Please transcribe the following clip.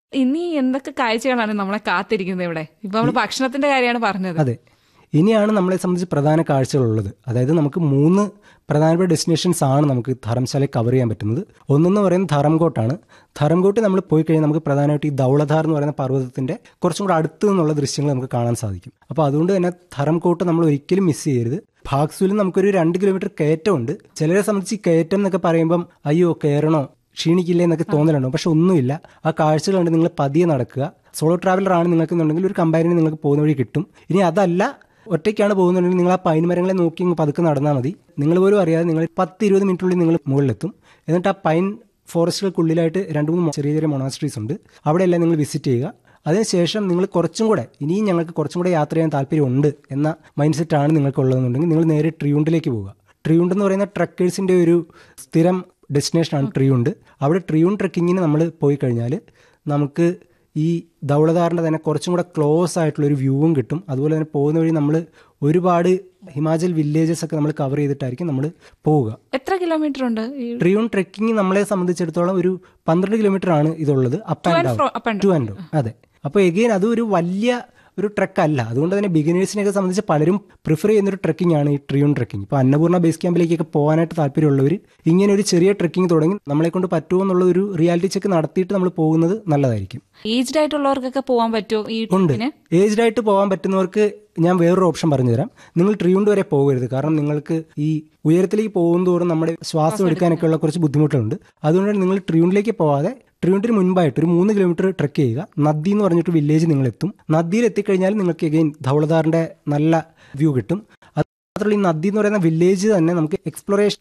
ഇനി എന്തൊക്കെ കാഴ്ചകളാണ് നമ്മളെ കാത്തിരിക്കുന്നത് ഇവിടെ ഇപ്പൊ നമ്മള് ഭക്ഷണത്തിന്റെ കാര്യമാണ് പറഞ്ഞത് അതെ ഇനിയാണ് നമ്മളെ സംബന്ധിച്ച് പ്രധാന കാഴ്ചകളുള്ളത് അതായത് നമുക്ക് മൂന്ന് പ്രധാനപ്പെട്ട ഡെസ്റ്റിനേഷൻസ് ആണ് നമുക്ക് ധർമ്മശാലയിൽ കവർ ചെയ്യാൻ പറ്റുന്നത് ഒന്നെന്ന് പറയുന്നത് ധറംകോട്ടാണ് ധറംകോട്ട് നമ്മൾ പോയി കഴിഞ്ഞാൽ നമുക്ക് പ്രധാനമായിട്ട് ഈ ധൗളധാർ എന്ന് പറയുന്ന പർവ്വതത്തിന്റെ കുറച്ചും കൂടെ അടുത്ത് നിന്നുള്ള ദൃശ്യങ്ങൾ നമുക്ക് കാണാൻ സാധിക്കും അപ്പോൾ അതുകൊണ്ട് തന്നെ ധറംകോട്ട് നമ്മൾ ഒരിക്കലും മിസ് ചെയ്യരുത് ഭാഗ്സുവിൽ നമുക്കൊരു രണ്ട് കിലോമീറ്റർ കയറ്റമുണ്ട് ചിലരെ സംബന്ധിച്ച് ഈ കയറ്റം എന്നൊക്കെ പറയുമ്പം അയ്യോ കയറണോ ക്ഷീണിക്കില്ലേ എന്നൊക്കെ തോന്നലുണ്ടോ പക്ഷെ ഒന്നുമില്ല ആ കാഴ്ചകൾ കണ്ട് നിങ്ങൾ പതിയെ നടക്കുക സോളോ ട്രാവലർ ആണ് നിങ്ങൾക്ക് എന്നുണ്ടെങ്കിൽ ഒരു കമ്പാരിന് നിങ്ങൾക്ക് പോകുന്ന വഴി കിട്ടും ഇനി അതല്ല ഒറ്റയ്ക്കാണ് പോകുന്നുണ്ടെങ്കിൽ നിങ്ങൾ ആ പൈൻ മരങ്ങളെ നോക്കി ഇങ്ങ് പതുക്കെ നടന്നാൽ മതി നിങ്ങൾ പോലും അറിയാതെ നിങ്ങൾ പത്ത് ഇരുപത് മിനിറ്റിനുള്ളിൽ നിങ്ങൾ മുകളിലെത്തും എന്നിട്ട് ആ പൈൻ ഫോറസ്റ്റുകൾക്കുള്ളിലായിട്ട് രണ്ട് മൂന്ന് ചെറിയ ചെറിയ മൊണാസ്ട്രീസ് ഉണ്ട് അവിടെയെല്ലാം നിങ്ങൾ വിസിറ്റ് ചെയ്യുക അതിനുശേഷം നിങ്ങൾ കുറച്ചും കൂടെ ഇനിയും ഞങ്ങൾക്ക് കുറച്ചും കൂടെ യാത്ര ചെയ്യാൻ താല്പര്യമുണ്ട് എന്ന മൈൻഡ് സെറ്റാണ് നിങ്ങൾക്കുള്ളതെന്നുണ്ടെങ്കിൽ നിങ്ങൾ നേരെ ട്രിയൂണ്ടിലേക്ക് പോവുക ട്രിയൂണ്ട് എന്ന് പറയുന്ന ട്രക്കേഴ്സിൻ്റെ ഒരു സ്ഥിരം ഡെസ്റ്റിനേഷനാണ് ട്രിയൂണ്ട് അവിടെ ട്രിയൂൺ ട്രക്കിങ്ങിന് നമ്മൾ പോയി കഴിഞ്ഞാൽ നമുക്ക് ഈ ധൗളധാറിൻ്റെ തന്നെ കുറച്ചും കൂടെ ക്ലോസ് ആയിട്ടുള്ള ഒരു വ്യൂവും കിട്ടും അതുപോലെ തന്നെ പോകുന്ന വഴി നമ്മൾ ഒരുപാട് ഹിമാചൽ വില്ലേജസ് ഒക്കെ നമ്മൾ കവർ ചെയ്തിട്ടായിരിക്കും നമ്മൾ പോവുക എത്ര കിലോമീറ്റർ ഉണ്ട് ഈ ട്രിയൂൺ ട്രെക്കിംഗ് നമ്മളെ സംബന്ധിച്ചിടത്തോളം ഒരു പന്ത്രണ്ട് കിലോമീറ്റർ ആണ് ഇതുള്ളത് up and fro- up down and to and down അതെ അപ്പോൾ എഗെയിൻ അത് ഒരു വലിയ ഒരു ട്രക്ക് അല്ല അതുകൊണ്ട് തന്നെ ബിഗിനേഴ്സിനെയൊക്കെ സംബന്ധിച്ച് പലരും പ്രിഫർ ചെയ്യുന്ന ഒരു ട്രക്കിംഗ് ആണ് ഈ ട്രിയൂൺ ട്രക്കിംഗ് ഇപ്പോൾ അന്നപൂർണ്ണ ബേസ് ക്യാമ്പിലേക്കൊക്കെ പോകാനായിട്ട് താല്പര്യമുള്ളവർ ഇങ്ങനെ ഒരു ചെറിയ ട്രക്കിംഗ് തുടങ്ങി നമ്മളെ കൊണ്ട് പറ്റുമോ എന്നുള്ള ഒരു റിയാലിറ്റി ചെക്ക് നടത്തിയിട്ട് നമ്മൾ പോകുന്നത് നല്ലതായിരിക്കും ഏജ്ഡ് ആയിട്ടുള്ളവർക്കൊക്കെ പോകാൻ പറ്റുമോ ഈ ഉണ്ട് ട്രിപ്പിന് ഏജ്ഡ് ആയിട്ട് പോകാൻ പറ്റുന്നവർക്ക് ഞാൻ വേറൊരു ഓപ്ഷൻ പറഞ്ഞുതരാം നിങ്ങൾ ട്രിയൂണ്ട് വരെ പോകരുത് കാരണം നിങ്ങൾക്ക് ഈ ഉയരത്തിലേക്ക് പോകും തോറും നമ്മുടെ ശ്വാസം എടുക്കാനൊക്കെ ഉള്ള കുറച്ച് ബുദ്ധിമുട്ടുണ്ട് അതുകൊണ്ട് തന്നെ നിങ്ങൾ ട്രിയൂണ്ടിലേക്ക് പോവാതെ ട്രിയൂണ്ടിന് മുൻപായിട്ട് ഒരു മൂന്ന് കിലോമീറ്റർ ട്രെക്ക് ചെയ്യുക നദി എന്ന് പറഞ്ഞിട്ട് വില്ലേജ് നിങ്ങൾ എത്തും നദിയിൽ എത്തിക്കഴിഞ്ഞാൽ നിങ്ങൾക്ക് എഗെയിൻ ധൗളധാറിന്റെ നല്ല വ്യൂ കിട്ടും അത് മാത്രമല്ല ഈ നദി എന്ന് പറയുന്ന വില്ലേജ് തന്നെ നമുക്ക് എക്സ്പ്ലോറേഷൻ